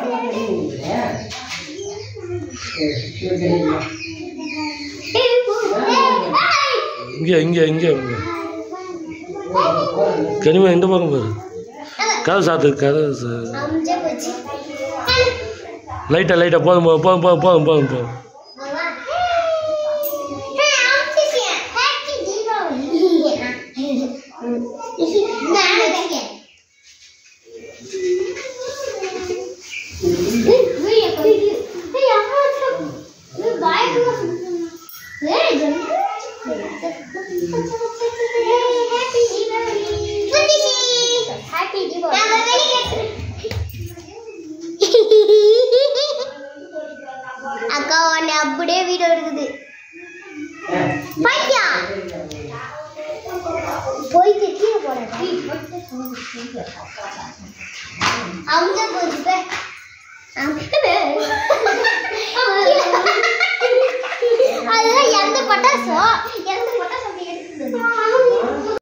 இங்கே இங்கே இங்கே இங்கே கனிமா இந்த பக்கம் பாரு கதை சாத்து கதை அம்ஜா போச்சு லைட்டாக லைட்டாக போதும் போதும் போதும் போதும் போதும் போதும் போதும் Happy அக்கா உன்னை அப்படியே வீடியோ இருக்குது பாத்தியா போயிட்டு கீழே போறேன் அவங்க போச்சு